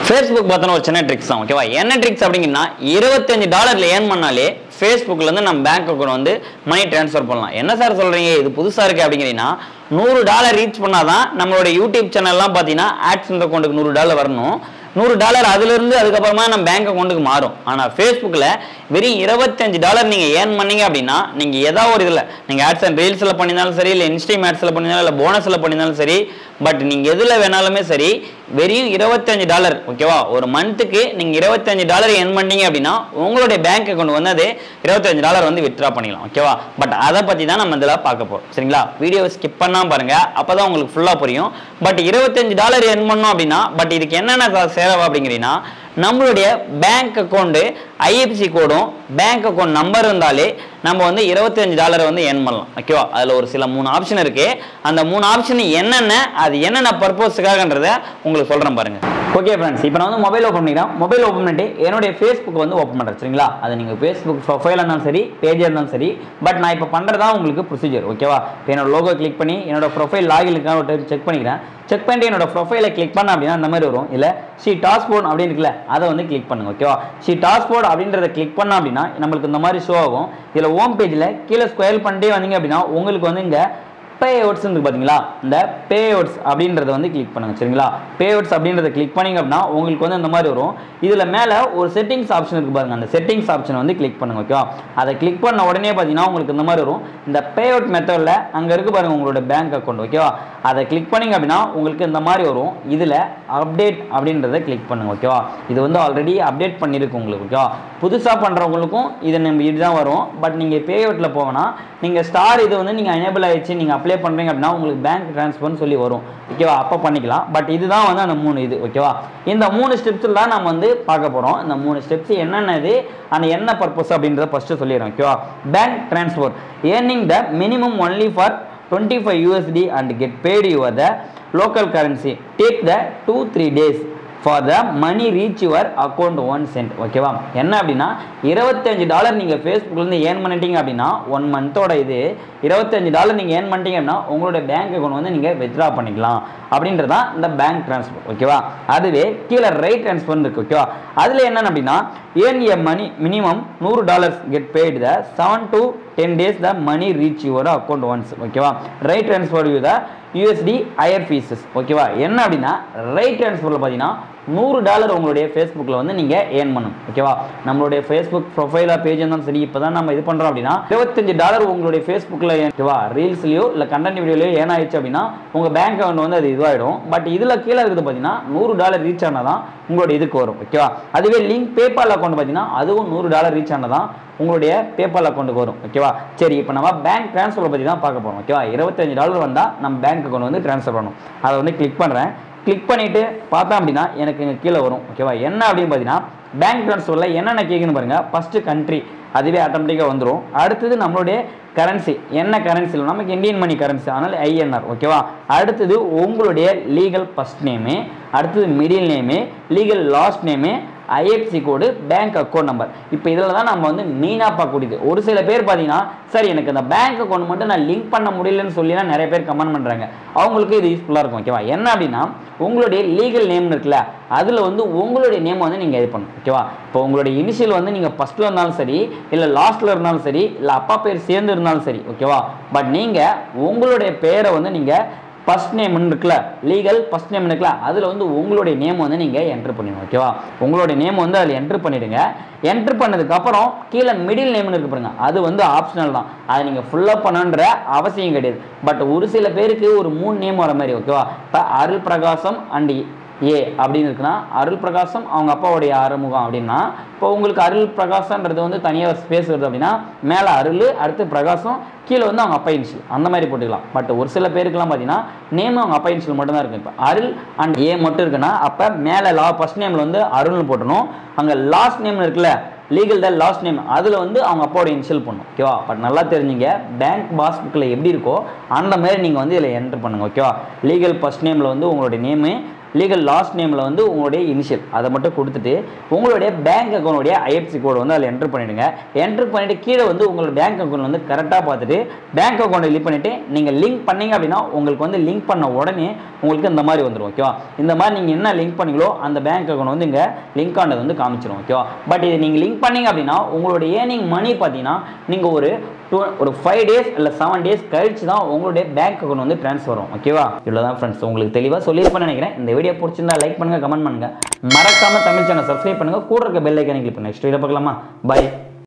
Facebook பார்த்தோன்னா ஒரு சின்ன ட்ரிக்ஸ் தான் ஓகேவா என்ன ட்ரிக்ஸ் அப்படிங்கன்னா இருபத்தஞ்சு டாலர்ல ஏர்ன் பண்ணாலே ஃபேஸ்புக்ல இருந்து நம்ம பேங்க் அக்கௌண்ட் வந்து மணி ட்ரான்ஸ்ஃபர் பண்ணலாம் என்ன சார் சொல்றீங்க இது புதுசா இருக்கு அப்படிங்கிறீங்கன்னா நூறு டாலர் ரீச் பண்ணாதான் நம்மளோட யூடியூப் சேனல்லாம் பார்த்தீங்கன்னா ஆட்ஸ் இந்த அக்கௌண்ட்டுக்கு நூறு டாலர் வரணும் நூறு டாலர் அதுலேருந்து அதுக்கப்புறமா நம்ம பேங்க் அக்கௌண்ட்டுக்கு மாறும் ஆனால் ஃபேஸ்புக்கில் வெறும் இருபத்தஞ்சு டாலர் நீங்கள் ஏர்ன் பண்ணீங்க அப்படின்னா நீங்கள் ஏதாவது ஒரு இதில் நீங்கள் ஆட்ஸ் அண்ட் ரீல்ஸில் பண்ணியிருந்தாலும் சரி இல்லை இன்ஸ்டீம் ஆட்ஸில் பண்ணியிருந்தாலும் இல்லை போனஸில் பண்ணியிருந்தாலும் சரி பட் நீங்கள் எதில் வேணாலுமே சரி வெறும் இருபத்தஞ்சு டாலர் ஓகேவா ஒரு மந்த்துக்கு நீங்கள் இருபத்தஞ்சு டாலர் ஏர்ன் பண்ணீங்க அப்படின்னா உங்களுடைய பேங்க் அக்கௌண்ட் வந்து அது இருபத்தஞ்சு டாலர் வந்து வித்ட்ரா பண்ணிக்கலாம் ஓகேவா பட் அதை பற்றி தான் நம்ம இதில் பார்க்க போகிறோம் சரிங்களா வீடியோ ஸ்கிப் பண்ணாம பாருங்க அப்போ தான் உங்களுக்கு ஃபுல்லாக புரியும் பட் இருபத்தஞ்சு டாலர் ஏர்ன் பண்ணோம் அப்படின்னா பட் இதுக்கு என்னென்ன ச- சேவை அப்படிங்கிறீங்கன்னா நம்மளுடைய பேங்க் அக்கௌண்ட்டு ஐஎஃப்சி கோடும் பேங்க் அக்கௌண்ட் நம்பர் இருந்தாலே நம்ம வந்து இருபத்தஞ்சு டாலரை வந்து ஏர்ன் பண்ணலாம் ஓகேவா அதில் ஒரு சில மூணு ஆப்ஷன் இருக்கு அந்த மூணு ஆப்ஷன் என்னென்ன அது என்னென்ன பர்பஸ்க்காகன்றத உங்களுக்கு சொல்கிறேன் பாருங்க ஓகே ஃப்ரெண்ட்ஸ் இப்போ நான் வந்து மொபைல் ஓப்பன் பண்ணிக்கிறேன் மொபைல் ஓப்பன் பண்ணிட்டு என்னுடைய ஃபேஸ்புக் வந்து ஓப்பன் பண்ணுறேன் சரிங்களா அது நீங்கள் ஃபேஸ்புக் ப்ரொஃபைலாக இருந்தாலும் சரி பேஜாக இருந்தாலும் சரி பட் நான் இப்போ பண்ணுறதா உங்களுக்கு ப்ரொசீஜர் ஓகேவா இப்போ என்னோட லோகோ கிளிக் பண்ணி என்னோட ப்ரொஃபைல் லாகிலுக்காக ஒரு டைம் செக் பண்ணிக்கிறேன் செக் பண்ணிட்டு என்னோட ப்ரொஃபைலை கிளிக் பண்ண அப்படின்னா இந்த மாதிரி வரும் இல்லை ஷீ டாஸ்போர்ட் அப்படின்னு இருக்குல்ல அதை வந்து கிளிக் பண்ணுங்க ஓகேவா ஷீ டாஸ்போர்ட் அப்படின்றத கிளிக் பண்ண அப்படின்னா நம்மளுக்கு இந்த மாதிரி ஷோ ஆகும் இதில் ஹோம் பேஜில் கீழே ஸ்கொயர் பண்ணிட்டே வந்தீங்க அப்படின்னா உங்களுக்கு வந்து இங்கே பே அவுட்ஸ் இருக்கு பார்த்தீங்களா இந்த பே அவுட்ஸ் அப்படின்றத வந்து கிளிக் பண்ணுங்க சரிங்களா பே அவுட்ஸ் அப்படின்றத கிளிக் பண்ணீங்க அப்படின்னா உங்களுக்கு வந்து இந்த மாதிரி வரும் இதில் மேலே ஒரு செட்டிங்ஸ் ஆப்ஷன் இருக்கு பாருங்க அந்த செட்டிங்ஸ் ஆப்ஷன் வந்து கிளிக் பண்ணுங்க ஓகேவா அதை கிளிக் பண்ண உடனே பார்த்தீங்கன்னா உங்களுக்கு இந்த மாதிரி வரும் இந்த பே அவுட் மெத்தடில் அங்கே இருக்கு பாருங்க உங்களோட பேங்க் அக்கௌண்ட் ஓகேவா அதை கிளிக் பண்ணீங்க அப்படின்னா உங்களுக்கு இந்த மாதிரி வரும் இதில் அப்டேட் அப்படின்றத கிளிக் பண்ணுங்க ஓகேவா இது வந்து ஆல்ரெடி அப்டேட் பண்ணியிருக்கு உங்களுக்கு ஓகேவா புதுசாக பண்ணுறவங்களுக்கும் இது நம்ம இதுதான் வரும் பட் நீங்கள் பே அவுட்டில் போகனா நீங்கள் ஸ்டார் இது வந்து நீங்கள் எனேபிள் ஆயிடுச்சு நீங்கள் அப்ளை பண்ணுறீங்க அப்படின்னா உங்களுக்கு பேங்க் ட்ரான்ஸ்ஃபர்னு சொல்லி வரும் ஓகேவா அப்போ பண்ணிக்கலாம் பட் இதுதான் வந்து அந்த மூணு இது ஓகேவா இந்த மூணு ஸ்டெப்ஸில் தான் நம்ம வந்து பார்க்க போகிறோம் இந்த மூணு ஸ்டெப்ஸ் என்னென்ன இது அந்த என்ன பர்பஸ் அப்படின்றத ஃபஸ்ட்டு சொல்லிடுறோம் ஓகேவா bank transfer earning the minimum only for 25 USD and get paid your the local currency. Take the 2-3 days for the money reach your account one cent ஓகேவா என்ன அப்படின்னா இருபத்தஞ்சு டாலர் நீங்கள் ஃபேஸ்புக்லேருந்து ஏர்ன் பண்ணிட்டீங்க அப்படின்னா ஒன் மந்தோட இது இருபத்தஞ்சு டாலர் நீங்கள் ஏர்ன் பண்ணிட்டீங்க அப்படின்னா உங்களோட பேங்க் அக்கௌண்ட் வந்து நீங்கள் வித்ட்ரா பண்ணிக்கலாம் அப்படின்றதான் இந்த பேங்க் ட்ரான்ஸ்ஃபர் ஓகேவா அதுவே கீழே ரைட் ட்ரான்ஸ்ஃபர் இருக்கு ஓகேவா அதில் என்னென்ன அப்படின்னா ஏர்ன் எ மணி மினிமம் நூறு dollars get paid the seven to ten days the money reach your account once ஓகேவா right transfer you the USD higher fees ஓகேவா என்ன அப்படின்னா ரைட் ட்ரான்ஸ்ஃபரில் பார்த்தீங்கன்னா நூறு டாலர் உங்களுடைய ஃபேஸ்புக்கில் வந்து நீங்கள் ஏர்ன் பண்ணணும் ஓகேவா நம்மளுடைய ஃபேஸ்புக் ப்ரொஃபைலாக பேஜ் இருந்தாலும் சரி இப்போ தான் நம்ம இது பண்ணுறோம் அப்படின்னா இருபத்தஞ்சு டாலர் உங்களுடைய ஃபேஸ்புக்கில் ஓகேவா ரீல்ஸ்லையோ இல்லை கண்டென்ட் வீடியோலையோ ஏன் ஆயிடுச்சு அப்படின்னா உங்கள் பேங்க் அக்கௌண்ட் வந்து அது இதுவாகிடும் பட் இதில் கீழே இருக்குது பார்த்தீங்கன்னா நூறு டாலர் ரீச் ஆனால் தான் உங்களோட இதுக்கு வரும் ஓகேவா அதுவே லிங்க் பேபால் அக்கௌண்ட் பார்த்தீங்கன்னா அதுவும் நூறு டாலர் ரீச் ஆனால் தான் உங்களுடைய பேபால் அக்கௌண்ட்டுக்கு வரும் ஓகேவா சரி இப்போ நம்ம பேங்க் ட்ரான்ஸ்ஃபர் பற்றி தான் பார்க்க போகிறோம் ஓகேவா இருபத்தஞ்சு டாலர் வந்தால் நம்ம பேங்க் அக்கௌண்ட் வந்து ட்ரான்ஸ்ஃபர் பண்ணணும் அதை வந்து கிளிக் பண்ணுறேன் கிளிக் பண்ணிவிட்டு பார்த்தோம் அப்படின்னா எனக்கு இங்கே கீழே வரும் ஓகேவா என்ன அப்படின்னு பார்த்தீங்கன்னா பேங்க் ட்ரான்ஸ்ஃபரில் என்னென்ன கேட்குன்னு பாருங்கள் ஃபஸ்ட்டு கண்ட்ரி அதுவே ஆட்டோமேட்டிக்காக வந்துடும் அடுத்தது நம்மளுடைய கரன்சி என்ன கரன்சியில் நமக்கு இந்தியன் மணி கரன்சி அதனால் ஐஎன்ஆர் ஓகேவா அடுத்தது உங்களுடைய லீகல் ஃபஸ்ட் நேமு அடுத்தது middle name legal last name IFC code bank account number இப்போ இதில் தான் நம்ம வந்து மெயினாக பார்க்கக்கூடியது ஒரு சில பேர் பார்த்தீங்கன்னா சார் எனக்கு இந்த பேங்க் அக்கௌண்ட் மட்டும் நான் லிங்க் பண்ண முடியலன்னு சொல்லி தான் நிறைய பேர் கமெண்ட் பண்ணுறாங்க அவங்களுக்கு இது யூஸ்ஃபுல்லாக இருக்கும் ஓகேவா என்ன அப்படின்னா உங்களுடைய லீகல் நேம் இருக்குல்ல அதில் வந்து உங்களுடைய நேம் வந்து நீங்கள் இது பண்ணணும் ஓகேவா இப்போ உங்களுடைய இனிஷியல் வந்து நீங்கள் ஃபஸ்ட்டில் இருந்தாலும் சரி இல்லை லாஸ்ட்டில் இருந்தாலும் சரி இல்லை அப்பா பேர் சேர்ந்து இருந்தாலும் சரி ஓகேவா பட் நீங்கள் உங்களுடைய பேரை வந்து நீங்கள் ஃபர்ஸ்ட் நேம் இருக்குல்ல லீகல் ஃபர்ஸ்ட் நேம் இருக்குல்ல அதில் வந்து உங்களுடைய நேம் வந்து நீங்கள் என்ட்ரு பண்ணிடுங்க ஓகேவா உங்களுடைய நேம் வந்து அதில் என்ட்ரு பண்ணிவிடுங்க என்ட்ரு பண்ணதுக்கப்புறம் கீழே மிடில் நேம்னு இருக்கு பாருங்க அது வந்து ஆப்ஷனல் தான் அதை நீங்கள் ஃபுல்லப் பண்ணணுன்ற அவசியம் கிடையாது பட் ஒரு சில பேருக்கு ஒரு மூணு நேம் வர மாதிரி ஓகேவா இப்போ அருள் பிரகாசம் அண்ட் ஏ அப்படின்னு இருக்குன்னா அருள் பிரகாசம் அவங்க அப்பாவுடைய ஆறுமுகம் அப்படின்னா இப்போ உங்களுக்கு அருள் பிரகாசன்றது வந்து தனியாக ஒரு ஸ்பேஸ் வருது அப்படின்னா மேலே அருள் அடுத்து பிரகாசம் கீழே வந்து அவங்க அப்பா இன்ஷியல் அந்த மாதிரி போட்டுக்கலாம் பட் ஒரு சில பேருக்குலாம் பார்த்தீங்கன்னா நேம் அவங்க அப்பா இன்ஷியல் மட்டும் தான் இருக்கு இப்போ அருள் அண்ட் ஏ மட்டும் இருக்குன்னா அப்போ மேலே லா ஃபர்ஸ்ட் நேமில் வந்து அருள்னு போட்டணும் அங்கே லாஸ்ட் நேம் இருக்குல்ல லீகல் த லாஸ்ட் நேம் அதில் வந்து அவங்க அப்பாவோட இன்ஷியல் பண்ணும் ஓகேவா பட் நல்லா தெரிஞ்சுங்க பேங்க் பாஸ்புக்கில் எப்படி இருக்கோ அந்த மாதிரி நீங்கள் வந்து இதில் என்ட்ரு பண்ணுங்க ஓகேவா லீகல் ஃபர்ஸ்ட் நேமில் வந்து உங்களுடைய நேமு லீகல் லாஸ்ட் நேமில் வந்து உங்களுடைய இனிஷியல் அதை மட்டும் கொடுத்துட்டு உங்களுடைய பேங்க் அக்கௌண்ட்டுடைய ஐஎஃப்சி கோடு வந்து அதில் என்டர் பண்ணிடுங்க என்டர் பண்ணிட்டு கீழே வந்து உங்களோட பேங்க் அக்கௌண்ட் வந்து கரெக்டாக பார்த்துட்டு பேங்க் அக்கௌண்ட்டை லிங்க் பண்ணிட்டு நீங்கள் லிங்க் பண்ணீங்க அப்படின்னா உங்களுக்கு வந்து லிங்க் பண்ண உடனே உங்களுக்கு இந்த மாதிரி வந்துடும் ஓகேவா இந்த மாதிரி நீங்கள் என்ன லிங்க் பண்ணீங்களோ அந்த பேங்க் அக்கௌண்ட் வந்து இங்கே லிங்க் ஆனது வந்து காமிச்சிடும் ஓகேவா பட் இது நீங்கள் லிங்க் பண்ணீங்க அப்படின்னா உங்களோட ஏர்னிங் மணி பார்த்தீங்கன்னா நீங்கள் ஒரு டூ ஒரு ஃபைவ் டேஸ் இல்லை செவன் டேஸ் கழிச்சு தான் உங்களுடைய பேங்க் அக்கௌண்ட் வந்து ட்ரான்ஸ்ஃபர் வரும் ஓகேவா இவ்வளோ தான் ஃப்ரெண்ட்ஸ் உங்களுக்கு தெளிவாக சொல்லியிருப்பேன்னு நினைக்கிறேன் இந்த வீடியோ பிடிச்சிருந்தா லைக் பண்ணுங்கள் கமெண்ட் பண்ணுங்கள் மறக்காமல் தமிழ் சேனல் சப்ஸ்கிரைப் பண்ணுங்கள் கூட இருக்க பெல் ஐக்கனை கிளிக் பண்ணுங்கள் நெக்ஸ்ட் வீடியோ பார்க்கலாமா பை